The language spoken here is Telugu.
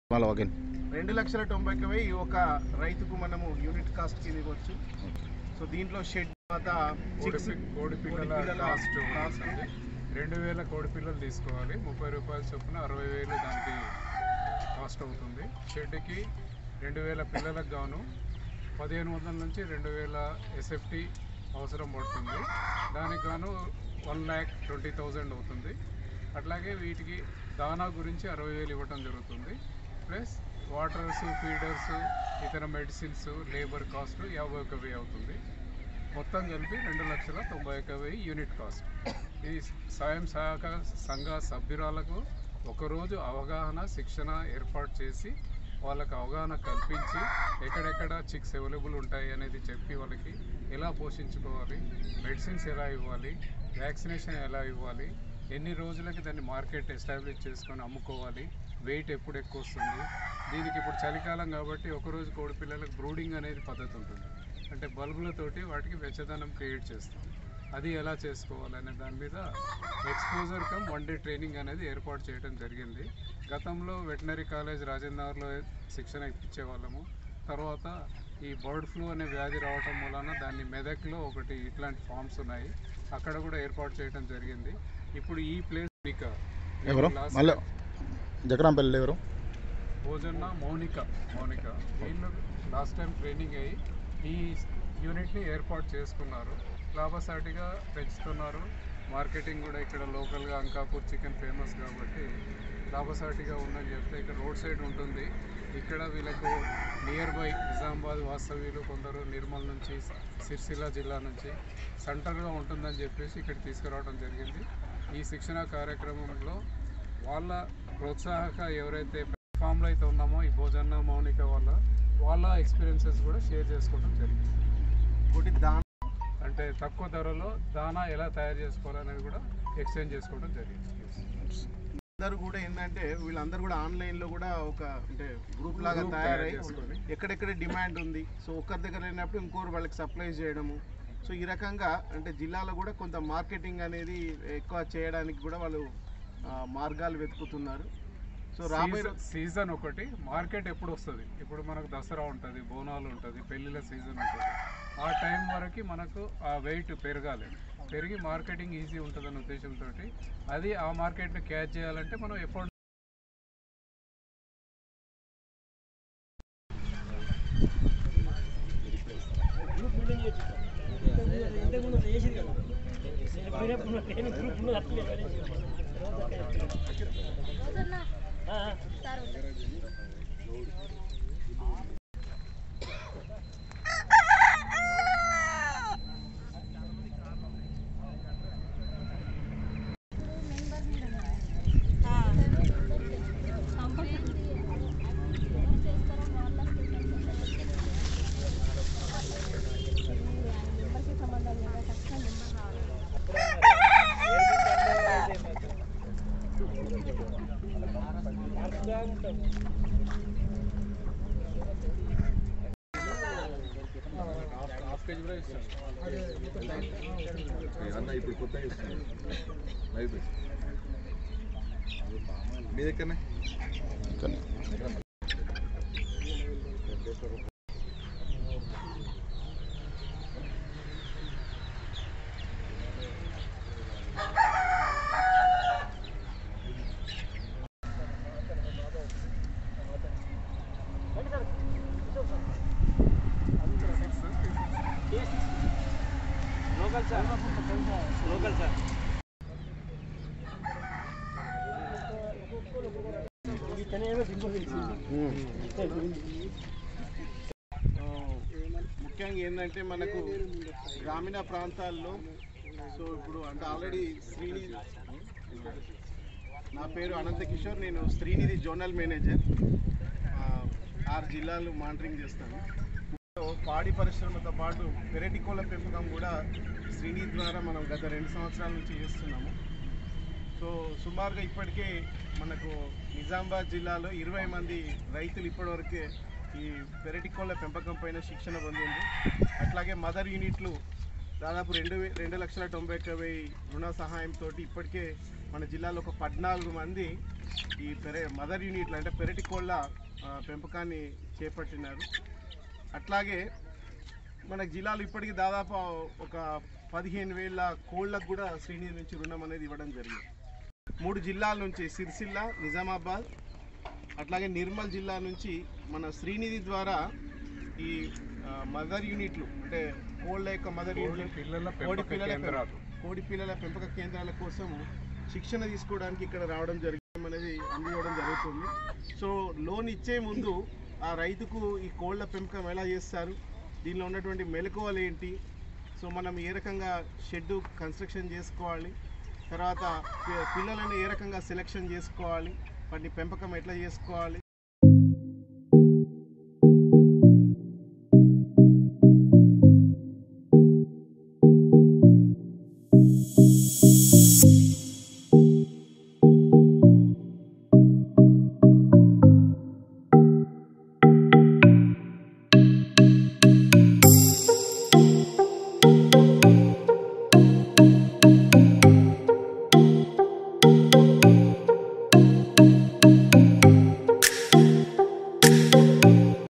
మళ్ళీ ఓకే రెండు లక్షల తొంభైకి వెయ్యి ఒక రైతుకు మనము యూనిట్ కాస్ట్ కింద ఇవ్వచ్చు సో దీంట్లో షెడ్ తర్వాత కోడి chicks, పి- కోడి పిల్లల పిల్లల కాస్ట్ కాస్ట్ ఉంటుంది. రెండు వేల కోడి పిల్లలు తీసుకోవాలి ముప్పై రూపాయల చొప్పున అరవై వేలు దానికి కాస్ట్ అవుతుంది షెడ్కి రెండు వేల పిల్లలకు గాను పదిహేను వందల నుంచి రెండు వేల ఎస్ఎఫ్టీ అవసరం పడుతుంది దానికి గాను వన్ ల్యాక్ ట్వంటీ థౌజండ్ అవుతుంది అట్లాగే వీటికి దానా గురించి అరవై వేలు ఇవ్వటం జరుగుతుంది ప్లస్ వాటర్స్ ఫీడర్స్ ఇతర మెడిసిన్స్ లేబర్ కాస్ట్ యాభై ఒక వెయ్యి అవుతుంది మొత్తం కలిపి రెండు లక్షల తొంభై ఒక్క వెయ్యి యూనిట్ కాస్ట్ ఇది స్వయం సహాయక సంఘ సభ్యురాలకు ఒకరోజు అవగాహన శిక్షణ ఏర్పాటు చేసి వాళ్ళకి అవగాహన కల్పించి ఎక్కడెక్కడ చిక్స్ అవైలబుల్ ఉంటాయి అనేది చెప్పి వాళ్ళకి ఎలా పోషించుకోవాలి మెడిసిన్స్ ఎలా ఇవ్వాలి వ్యాక్సినేషన్ ఎలా ఇవ్వాలి ఎన్ని రోజులకి దాన్ని మార్కెట్ ఎస్టాబ్లిష్ చేసుకొని అమ్ముకోవాలి వెయిట్ ఎప్పుడు ఎక్కువ వస్తుంది దీనికి ఇప్పుడు చలికాలం కాబట్టి ఒకరోజు కోడి పిల్లలకు బ్రూడింగ్ అనేది పద్ధతి ఉంటుంది అంటే బల్బులతోటి వాటికి వెచ్చదనం క్రియేట్ చేస్తాం అది ఎలా చేసుకోవాలనే దాని మీద exposure cum one day training అనేది ఏర్పాటు చేయడం జరిగింది గతంలో వెటనరీ కాలేజ్ రాజేంద్రలో శిక్షణ ఇప్పించే వాళ్ళము తర్వాత ఈ బర్డ్ ఫ్లూ అనే వ్యాధి రావటం వలన దాన్ని మెదక్లో ఒకటి ఇట్లాంటి ఫామ్స్ ఉన్నాయి అక్కడ కూడా ఏర్పాటు చేయడం జరిగింది ఇప్పుడు ఈ ప్లేస్ ఇక ఎవరు మళ్ళీ జకరాంపల్లి ఎవరు భోజన్న మౌనిక మౌనిక వీళ్ళు లాస్ట్ టైం ట్రైనింగ్ అయ్యి ఈ యూనిట్ని ఏర్పాటు చేసుకున్నారు లాభసాటిగా పెంచుతున్నారు మార్కెటింగ్ కూడా ఇక్కడ లోకల్గా అంకాపూర్ చికెన్ ఫేమస్ కాబట్టి లాభసాటిగా ఉందని చెప్తే ఇక్కడ రోడ్ సైడ్ ఉంటుంది ఇక్కడ వీళ్ళకు నియర్ బై నిజామాబాద్ వాస్తవ్యులు కొందరు నిర్మల్ నుంచి సిరిసిల్ల జిల్లా నుంచి సెంటర్గా ఉంటుందని చెప్పేసి ఇక్కడ తీసుకురావడం జరిగింది ఈ శిక్షణ కార్యక్రమంలో వాళ్ళ ప్రోత్సాహక ఎవరైతే ప్లాట్ఫామ్లో అయితే ఉన్నామో ఈ భోజన మౌనిక వాళ్ళ వాళ్ళ ఎక్స్పీరియన్సెస్ కూడా షేర్ చేసుకోవడం జరిగింది ఒకటి దాని అంటే తక్కువ ధరలో దానా ఎలా తయారు చేసుకోవాలనేది కూడా ఎక్స్చేంజ్ చేసుకోవడం జరిగింది అందరూ కూడా ఏంటంటే వీళ్ళందరూ కూడా ఆన్లైన్లో కూడా ఒక అంటే గ్రూప్ లాగా Group తయారై తయారు చేసుకొని. ఎక్కడెక్కడ డిమాండ్ ఉంది సో ఒకరి దగ్గర లేనప్పుడు ఇంకోరు వాళ్ళకి సప్లై చేయడము సో ఈ రకంగా అంటే జిల్లాలో కూడా కొంత మార్కెటింగ్ అనేది ఎక్కువ చేయడానికి కూడా వాళ్ళు ఆ, మార్గాలు వెతుకుతున్నారు సో రాబోయే సీజన్- సీజన్ ఒకటి మార్కెట్ ఎప్పుడు వస్తుంది ఇప్పుడు మనకు దసరా ఉంటుంది బోనాలు ఉంటుంది పెళ్ళిళ్ళ సీజన్ ఉంటుంది ఆ టైం వరకు మనకు ఆ వెయిట్ పెరగాలి పెరిగి మార్కెటింగ్ ఈజీ ఉంటుందన్న ఉద్దేశంతో అది ఆ మార్కెట్ని క్యాచ్ చేయాలంటే మనం ఎప్పుడు అన్న ఇప్పుడు కొత్తగా ఇస్తున్నాడు లైవ్ పెట్టి మీ దగ్గరనే ఆ, ముఖ్యంగా ఏంటంటే మనకు గ్రామీణ ప్రాంతాల్లో సో ఇప్పుడు అంటే ఆల్రెడీ శ్రీనిధి నా పేరు అనంత కిషోర్ నేను శ్రీనిధి జోనల్ మేనేజర్ ఆ, ఆరు జిల్లాలు మానిటరింగ్ చేస్తాను సో పాడి పరిశ్రమతో పాటు పెరటి కోళ్ళ పెంపకం కూడా శ్రీనిధి ద్వారా మనం గత రెండు సంవత్సరాల నుంచి చేస్తున్నాము సో సుమారుగా ఇప్పటికే మనకు నిజామాబాద్ జిల్లాలో ఇరవై మంది రైతులు ఇప్పటివరకే ఈ పెరటి కోళ్ళ పెంపకం పైన శిక్షణ పొందింది అట్లాగే మదర్ యూనిట్లు దాదాపు రెండు వే- రెండు లక్షల తొంభై ఒక్క వెయ్యి రుణ సహాయంతో ఇప్పటికే మన జిల్లాలో ఒక పద్నాలుగు మంది ఈ పెర మదర్ యూనిట్లు అంటే పెరటి కోళ్ళ ఆ, పెంపకాన్ని చేపట్టినారు అట్లాగే మన జిల్లాలో ఇప్పటికి దాదాపు ఒక పదిహేను వేల కోళ్ళకు కూడా శ్రీనిధి నుంచి రుణం అనేది ఇవ్వడం జరిగింది మూడు జిల్లాల నుంచి సిరిసిల్ల నిజామాబాద్ అట్లాగే నిర్మల్ జిల్లా నుంచి మన శ్రీనిధి ద్వారా ఈ ఆ, మదర్ యూనిట్లు అంటే కోళ్ళ యొక్క మదర్ కోడి యూనిట్లు పిల్లల కోడి పెంపక పిల్లల కేంద్రాలు కోడి పిల్లల పెంపక కేంద్రాల కోసం శిక్షణ తీసుకోవడానికి ఇక్కడ రావడం జరిగింది అనేది అందివ్వడం జరుగుతుంది సో లోన్ ఇచ్చే ముందు ఆ రైతుకు ఈ కోళ్ళ పెంపకం ఎలా చేస్తారు దీనిలో ఉన్నటువంటి మెలకువలు ఏంటి సో మనం ఏ రకంగా షెడ్ కన్స్ట్రక్షన్ చేసుకోవాలి తర్వాత పి- పిల్లలను ఏ రకంగా సెలెక్షన్ చేసుకోవాలి వాటిని పెంపకం ఎట్లా చేసుకోవాలి